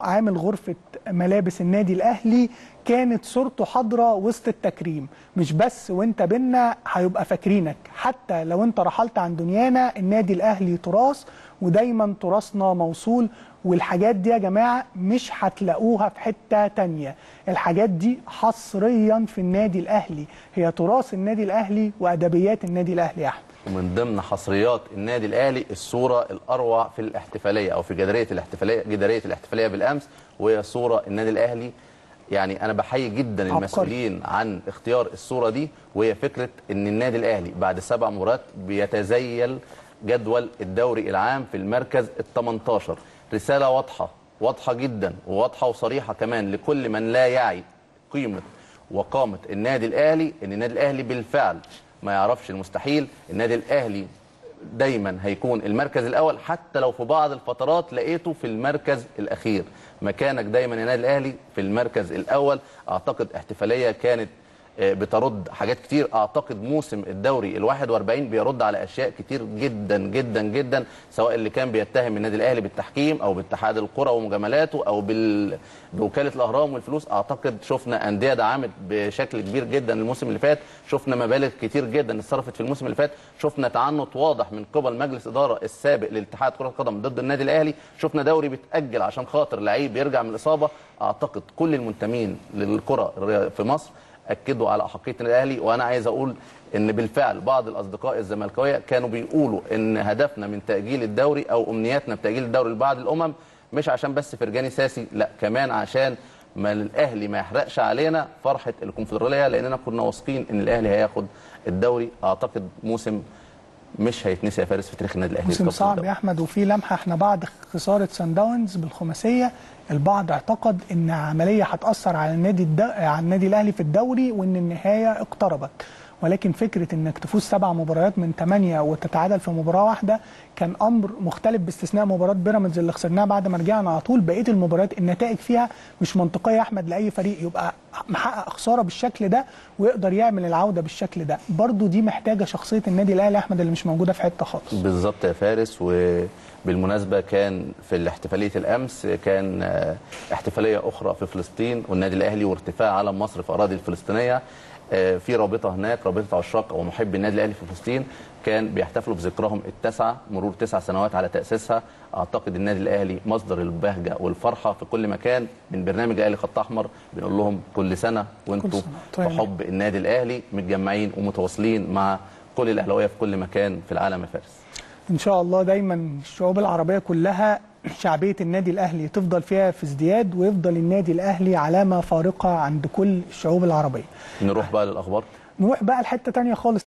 عامل غرفة ملابس النادي الأهلي كانت صورته حاضرة وسط التكريم مش بس وانت بينا هيبقى فاكرينك حتى لو انت رحلت عن دنيانا النادي الأهلي تراث ودايما تراثنا موصول والحاجات دي يا جماعة مش هتلاقوها في حتة تانية الحاجات دي حصريا في النادي الأهلي هي تراث النادي الأهلي وأدبيات النادي الأهلي يا أحمد ومن ضمن حصريات النادي الاهلي الصوره الاروع في الاحتفاليه او في جداريه الاحتفاليه جداريه الاحتفاليه بالامس وهي صوره النادي الاهلي يعني انا بحيي جدا عبقري. المسؤولين عن اختيار الصوره دي وهي فكره ان النادي الاهلي بعد سبع مباريات بيتزيل جدول الدوري العام في المركز ال 18 رساله واضحه واضحه جدا وواضحه وصريحه كمان لكل من لا يعي قيمه وقامه النادي الاهلي ان النادي الاهلي بالفعل ما يعرفش المستحيل النادي الاهلي دايما هيكون المركز الاول حتى لو في بعض الفترات لقيته في المركز الاخير مكانك دايما يا نادي الاهلي في المركز الاول اعتقد احتفاليه كانت آه، بترد حاجات كتير اعتقد موسم الدوري ال41 بيرد على اشياء كتير جدا جدا جدا سواء اللي كان بيتهم النادي الاهلي بالتحكيم او باتحاد الكره ومجاملاته او بال... بوكاله الاهرام والفلوس اعتقد شفنا انديه دعمت بشكل كبير جدا الموسم اللي فات شفنا مبالغ كتير جدا اتصرفت في الموسم اللي فات شفنا تعنت واضح من قبل مجلس اداره السابق للاتحاد كره القدم ضد النادي الاهلي شفنا دوري بيتاجل عشان خاطر لعيب يرجع من الاصابه اعتقد كل المنتمين للكره في مصر اكدوا على احقيه النادي الاهلي وانا عايز اقول ان بالفعل بعض الاصدقاء الزملكاويه كانوا بيقولوا ان هدفنا من تاجيل الدوري او امنياتنا بتاجيل الدوري لبعض الامم مش عشان بس فرجاني ساسي لا كمان عشان ما الاهلي ما يحرقش علينا فرحه الكونفدراليه لاننا كنا واثقين ان الاهلي هياخد الدوري اعتقد موسم مش هيتنسي يا فارس في تاريخ النادي الاهلي موسم الكابتن صعب الدوري. يا احمد وفي لمحه احنا بعد خساره سان داونز بالخماسيه البعض اعتقد ان عمليه هتاثر على النادي الد... على النادي الاهلي في الدوري وان النهايه اقتربت ولكن فكره انك تفوز سبع مباريات من ثمانيه وتتعادل في مباراه واحده كان امر مختلف باستثناء مباراه بيراميدز اللي خسرناها بعد ما رجعنا على طول بقيه المباريات النتائج فيها مش منطقيه يا احمد لاي فريق يبقى محقق خساره بالشكل ده ويقدر يعمل العوده بالشكل ده برضو دي محتاجه شخصيه النادي الاهلي يا احمد اللي مش موجوده في حته خالص بالظبط يا فارس وبالمناسبة كان في احتفالية الأمس كان آه، احتفالية أخرى في فلسطين والنادي الأهلي وارتفاع علم مصر في أراضي الفلسطينية آه، في رابطة هناك رابطة عشاق أو محبي النادي الأهلي في فلسطين كان بيحتفلوا بذكرهم التاسعة مرور تسع سنوات على تأسيسها أعتقد النادي الأهلي مصدر البهجة والفرحة في كل مكان من برنامج الأهلي خط أحمر بنقول لهم كل سنة وأنتم كل سنة. طيب. بحب النادي الأهلي متجمعين ومتواصلين مع كل الأهلاوية في كل مكان في العالم يا فارس ان شاء الله دايما الشعوب العربيه كلها شعبيه النادي الاهلي تفضل فيها في ازدياد ويفضل النادي الاهلي علامه فارقه عند كل الشعوب العربيه نروح بقى للأخبار نروح بقى لحته تانية خالص